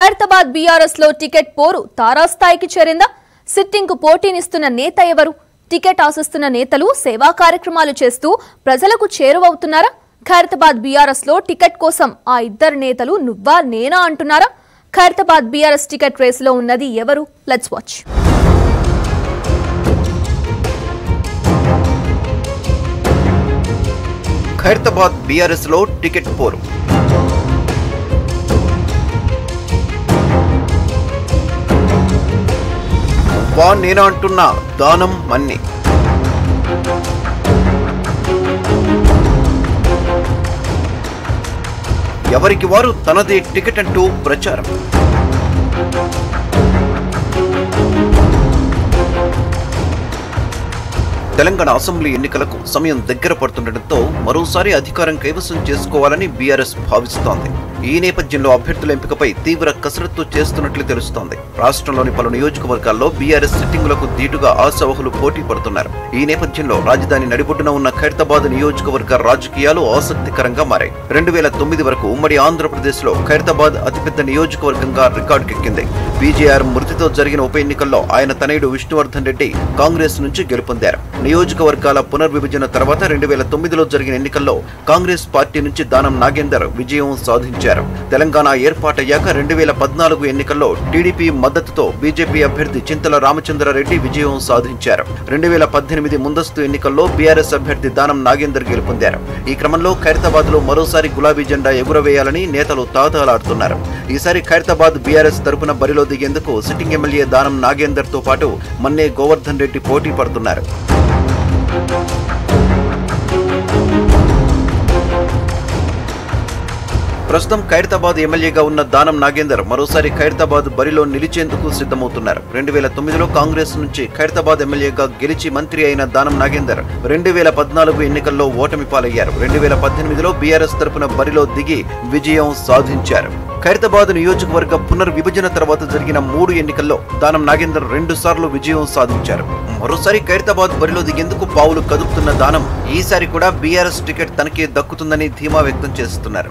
Khairatabad BRS లో ticket పోరు తారాస్థాయికి చేరిందా సిట్టింగ్ కు పోటీనిస్తున్న నేత ఎవరు టికెట్ ఆశిస్తున్న నేతలు సేవా కార్యక్రమాలు చేస్తూ ప్రజలకు చేరువవుతున్నారా ఖైరతాబాద్ బీఆర్ఎస్ లో టికెట్ కోసం ఆ ఇద్దరు నేతలు నువ్వా నేనా అంటున్నారా ఖైరతాబాద్ బీఆర్ఎస్ టికెట్ రేసులో ఉన్నది ఎవరు లెట్స్ వాచ్ ఖైరతాబాద్ బీఆర్ఎస్ లో టికెట్ పోరు వా నేను అంటున్న దానం మన్ని ఎవరికి వారు తనదే టికెట్ అంటూ ప్రచారం తెలంగాణ అసెంబ్లీ ఎన్నికలకు సమయం దగ్గర పడుతుండటంతో మరోసారి అధికారం కైవసం చేసుకోవాలని బీఆర్ఎస్ భావిస్తోంది ఈ నేపథ్యంలో అభ్యర్థుల ఎంపికపై తీవ్ర కసరత్తు చేస్తున్నట్లు తెలుస్తోంది రాష్ట్రంలోని పలు నియోజకవర్గాల్లో బీఆర్ఎస్ సిట్టింగులకు ధీటుగా ఆశావహులు పోటీ పడుతున్నారు ఈ నేపథ్యంలో రాజధాని నడిబొడ్డున ఉన్న ఖైరతాబాద్ నియోజకవర్గ రాజకీయాలు ఆసక్తికరంగా మారాయి రెండు వేల తొమ్మిది వరకు ఉమ్మడి ఆంధ్రప్రదేశ్ లో ఖైరతాబాద్ అతిపెద్ద నియోజకవర్గంగా రికార్డుకెక్కింది బీజేఆర్ మృతితో జరిగిన ఉప ఎన్నికల్లో ఆయన తనయుడు విష్ణువర్ధన్ రెడ్డి కాంగ్రెస్ నుంచి గెలుపొందారు నియోజకవర్గాల పునర్విభజన తర్వాత రెండు వేల తొమ్మిదిలో జరిగిన ఎన్నికల్లో కాంగ్రెస్ పార్టీ నుంచి దానం నాగేందర్ విజయం సాధించారు తెలంగాణ ఏర్పాటయ్యాక రెండు వేల పద్నాలుగు ఎన్నికల్లో టీడీపీ మద్దతుతో బీజేపీ అభ్యర్థి చింతల రామచంద్రారెడ్డి విజయం సాధించారు రెండు వేల పద్దెనిమిది ముందస్తు ఎన్నికల్లో బీఆర్ఎస్ అభ్యర్థి దానం నాగేందర్ గెలుపొందారు ఈ క్రమంలో ఖైరతాబాద్ లో మరోసారి గులాబీ జెండా ఎగురవేయాలని నేతలు తాతాలాడుతున్నారు ఈసారి ఖైరతాబాద్ బీఆర్ఎస్ తరపున బరిలో దిగేందుకు సిట్టింగ్ ఎమ్మెల్యే దానం నాగేందర్ తో పాటు మన్నే గోవర్ధన్ రెడ్డి పోటీ పడుతున్నారు ప్రస్తుతం ఖైరతాబాద్ ఎమ్మెల్యేగా ఉన్న దానం నాగేందర్ మరోసారి ఖైరతాబాద్ బరిలో నిలిచేందుకు సిద్ధమవుతున్నారు రెండు వేల తొమ్మిదిలో కాంగ్రెస్ నుంచి ఖైరతాబాద్ ఎమ్మెల్యేగా గెలిచి మంత్రి అయిన దానం నాగేందర్ రెండు వేల పద్నాలుగు ఎన్నికల్లో ఓటమి పాలయ్యారు రెండు వేల పద్దెనిమిదిలో బీఆర్ఎస్ తరపున బరిలో దిగి విజయం సాధించారు ఖైరతాబాద్ నియోజకవర్గ పునర్విభజన తర్వాత జరిగిన మూడు ఎన్నికల్లో దానం నాగేందర్ రెండు సార్లు విజయం సాధించారు మరోసారి ఖైరతాబాద్ బరిలో దిగేందుకు పావులు కదుపుతున్న దానం ఈసారి కూడా బీఆర్ఎస్ టికెట్ తనకే దక్కుతుందని ధీమా వ్యక్తం చేస్తున్నారు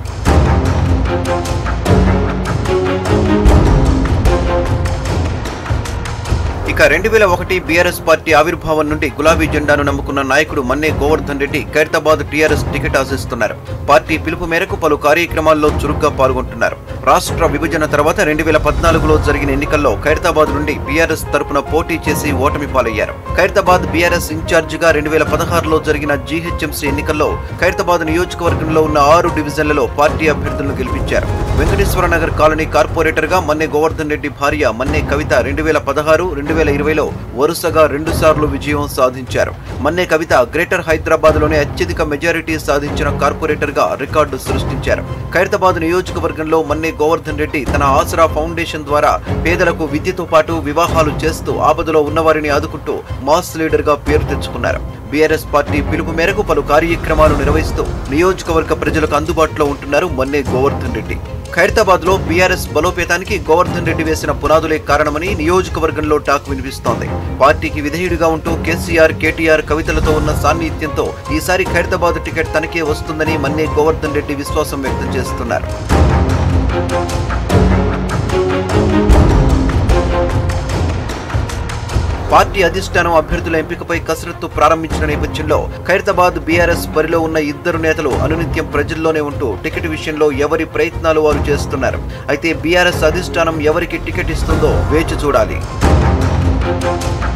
ఇక రెండు వేల ఒకటి బీఆర్ఎస్ పార్టీ ఆవిర్భావం నుండి గులాబీ జెండాను నమ్ముకున్న నాయకుడు మన్నే గోవర్ధన్ రెడ్డి ఖైరతాబాద్ టీఆర్ఎస్ టికెట్ ఆశిస్తున్నారు పార్టీ పిలుపు మేరకు పలు కార్యక్రమాల్లో చురుగ్గా పాల్గొంటున్నారు రాష్ట్ర విభజన తర్వాత రెండు వేల పద్నాలుగులో జరిగిన ఎన్నికల్లో ఖైరతాబాద్ నుండి బీఆర్ఎస్ తరపున పోటీ చేసి ఓటమి పాలయ్యారు ఖైరతాబాద్ బీఆర్ఎస్ ఇన్ఛార్జిగా రెండు వేల పదహారులో జరిగిన జీహెచ్ఎంసీ ఎన్నికల్లో ఖైరతాబాద్ నియోజకవర్గంలో ఉన్న ఆరు డివిజన్లలో పార్టీ అభ్యర్థులను గెలిపించారు వెంకటేశ్వర నగర్ కాలనీ కార్పొరేటర్ గా మన్నే గోవర్ధన్ రెడ్డి భార్య మన్నే కవిత రెండు వేల పదహారు రెండు వేల ఇరవైలో వరుసగా రెండు సార్లు విజయం సాధించారు మన్నే కవిత గ్రేటర్ హైదరాబాద్ లోనే అత్యధిక మెజారిటీ సాధించిన కార్పొరేటర్ గా రికార్డు సృష్టించారు ఖైరతాబాద్ నియోజకవర్గంలో మన్నే గోవర్ధన్ రెడ్డి తన ఆసరా ఫౌండేషన్ ద్వారా పేదలకు విద్యతో పాటు వివాహాలు చేస్తూ ఆపదలో ఉన్నవారిని ఆదుకుంటూ మాస్ లీడర్ గా పేరు తెచ్చుకున్నారు బీఆర్ఎస్ పార్టీ పిలుపు మేరకు పలు కార్యక్రమాలు నిర్వహిస్తూ నియోజకవర్గ ప్రజలకు అందుబాటులో ఉంటున్నారు మన్నే గోవర్ధన్ రెడ్డి ఖైరతాబాద్ లో బీఆర్ఎస్ బలోపేతానికి గోవర్ధన్ రెడ్డి వేసిన పునాదులే కారణమని నియోజకవర్గంలో టాక్ వినిపిస్తోంది పార్టీకి విధేయుడిగా ఉంటూ కేసీఆర్ కేటీఆర్ కవితలతో ఉన్న సాన్నిహిత్యంతో ఈసారి ఖైరతాబాద్ టికెట్ తనకే వస్తుందని మన్నే గోవర్ధన్ రెడ్డి విశ్వాసం వ్యక్తం చేస్తున్నారు పార్టీ అధిష్టానం అభ్యర్థుల ఎంపికపై కసరత్తు ప్రారంభించిన నేపథ్యంలో ఖైరతాబాద్ బీఆర్ఎస్ బరిలో ఉన్న ఇద్దరు నేతలు అనునిత్యం ప్రజల్లోనే ఉంటూ టికెట్ విషయంలో ఎవరి ప్రయత్నాలు వారు చేస్తున్నారు అయితే బీఆర్ఎస్ అధిష్టానం ఎవరికి టికెట్ ఇస్తుందో వేచి చూడాలి